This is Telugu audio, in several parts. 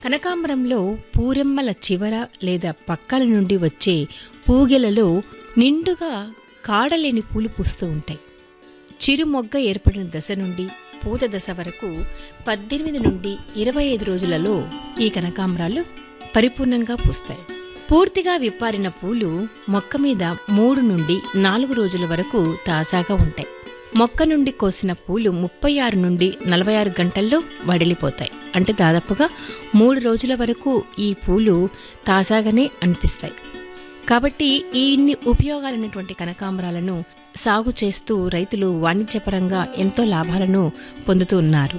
కనకాంబరంలో పూరెమ్మల చివర లేదా పక్కల నుండి వచ్చే పూగెలలో నిండుగా కాడలేని పూలు పూస్తూ ఉంటాయి చిరు మొగ్గ ఏర్పడిన దశ నుండి పూత దశ వరకు పద్దెనిమిది నుండి ఇరవై ఐదు రోజులలో ఈ కనకాంబరాలు పరిపూర్ణంగా పూస్తాయి పూర్తిగా విప్పారిన పూలు మొక్క మీద మూడు నుండి నాలుగు రోజుల వరకు తాజాగా ఉంటాయి మొక్క నుండి కోసిన పూలు ముప్పై ఆరు నుండి నలభై ఆరు గంటల్లో వడిలిపోతాయి అంటే దాదాపుగా మూడు రోజుల వరకు ఈ పూలు తాజాగానే అనిపిస్తాయి కాబట్టి ఈ ఇన్ని ఉపయోగాలైనటువంటి కనకాంబరాలను సాగు చేస్తూ రైతులు వాణిజ్యపరంగా ఎంతో లాభాలను పొందుతూ ఉన్నారు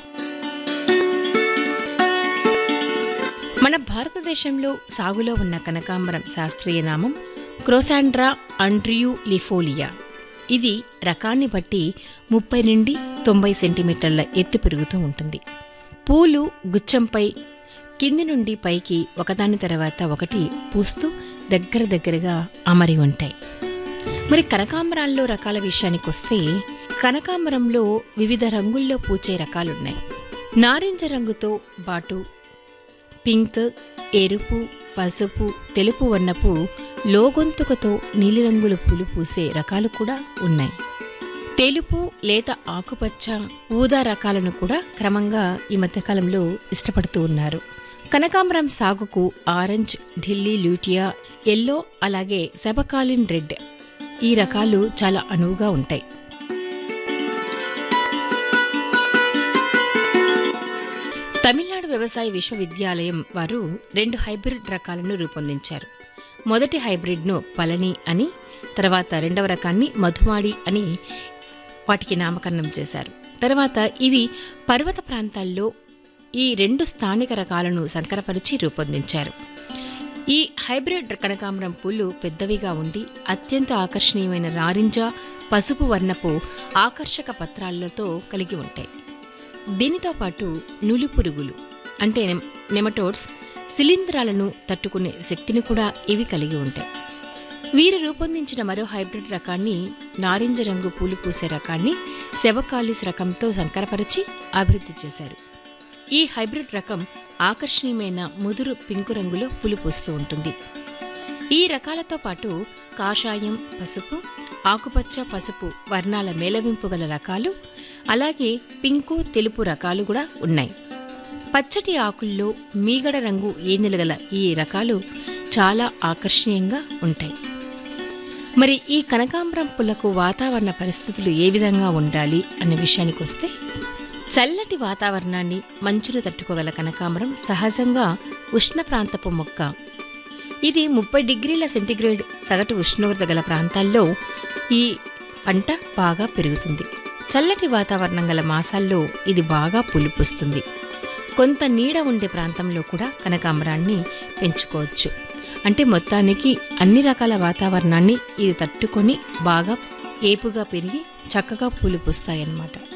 మన భారతదేశంలో సాగులో ఉన్న కనకాంబరం శాస్త్రీయ నామం క్రోసాండ్రా అండ్రియూ లిఫోలియా ఇది రకాన్ని బట్టి ముప్పై నుండి తొంభై సెంటీమీటర్ల ఎత్తు పెరుగుతూ ఉంటుంది పూలు గుచ్చంపై కింది నుండి పైకి ఒకదాని తర్వాత ఒకటి పూస్తూ దగ్గర దగ్గరగా అమరి ఉంటాయి మరి కనకాంబరాల్లో రకాల విషయానికి వస్తే కనకాంబరంలో వివిధ రంగుల్లో పూచే రకాలున్నాయి నారింజ రంగుతో పాటు పింక్ ఎరుపు పసుపు తెలుపు వర్ణపు లోగొంతుకతో నీలిరంగుల పూలు పూసే రకాలు కూడా ఉన్నాయి తెలుపు లేత ఆకుపచ్చ ఊదా రకాలను కూడా క్రమంగా ఈ మధ్యకాలంలో ఇష్టపడుతూ ఉన్నారు కనకాంబరం సాగుకు ఆరెంజ్ ఢిల్లీ లూటియా ఎల్లో అలాగే సెబకాలిన్ రెడ్ ఈ రకాలు చాలా అనువుగా ఉంటాయి తమిళనాడు వ్యవసాయ విశ్వవిద్యాలయం వారు రెండు హైబ్రిడ్ రకాలను రూపొందించారు మొదటి హైబ్రిడ్ను పళని అని తర్వాత రెండవ రకాన్ని మధుమాడి అని వాటికి నామకరణం చేశారు తర్వాత ఇవి పర్వత ప్రాంతాల్లో ఈ రెండు స్థానిక రకాలను సంకరపరిచి రూపొందించారు ఈ హైబ్రిడ్ కనకాంబరం పూలు పెద్దవిగా ఉండి అత్యంత ఆకర్షణీయమైన నారింజ పసుపు వర్ణపు ఆకర్షక పత్రాలతో కలిగి ఉంటాయి దీనితో పాటు నులి పురుగులు అంటే నెమ్- నెమటోడ్స్ శిలీంధ్రాలను తట్టుకునే శక్తిని కూడా ఇవి కలిగి ఉంటాయి వీరు రూపొందించిన మరో హైబ్రిడ్ రకాన్ని నారింజ రంగు పూలు పూసే రకాన్ని శవకాలిస్ రకంతో సంకరపరిచి అభివృద్ధి చేశారు ఈ హైబ్రిడ్ రకం ఆకర్షణీయమైన ముదురు పింకు రంగులో పూలు పూస్తూ ఉంటుంది ఈ రకాలతో పాటు కాషాయం పసుపు ఆకుపచ్చ పసుపు వర్ణాల మేళవింపు గల రకాలు అలాగే పింకు తెలుపు రకాలు కూడా ఉన్నాయి పచ్చటి ఆకుల్లో మీగడ రంగు ఏనులు గల ఈ రకాలు చాలా ఆకర్షణీయంగా ఉంటాయి మరి ఈ కనకాంబరం పులకు వాతావరణ పరిస్థితులు ఏ విధంగా ఉండాలి అనే విషయానికి వస్తే చల్లటి వాతావరణాన్ని మంచును తట్టుకోగల కనకాంబరం సహజంగా ఉష్ణ ప్రాంతపు మొక్క ఇది ముప్పై డిగ్రీల సెంటీగ్రేడ్ సగటు ఉష్ణోగ్రత గల ప్రాంతాల్లో ఈ పంట బాగా పెరుగుతుంది చల్లటి వాతావరణం గల మాసాల్లో ఇది బాగా పులిపుస్తుంది కొంత నీడ ఉండే ప్రాంతంలో కూడా కనకాంబరాన్ని పెంచుకోవచ్చు అంటే మొత్తానికి అన్ని రకాల వాతావరణాన్ని ఇది తట్టుకొని బాగా ఏపుగా పెరిగి చక్కగా పూలు పూస్తాయన్నమాట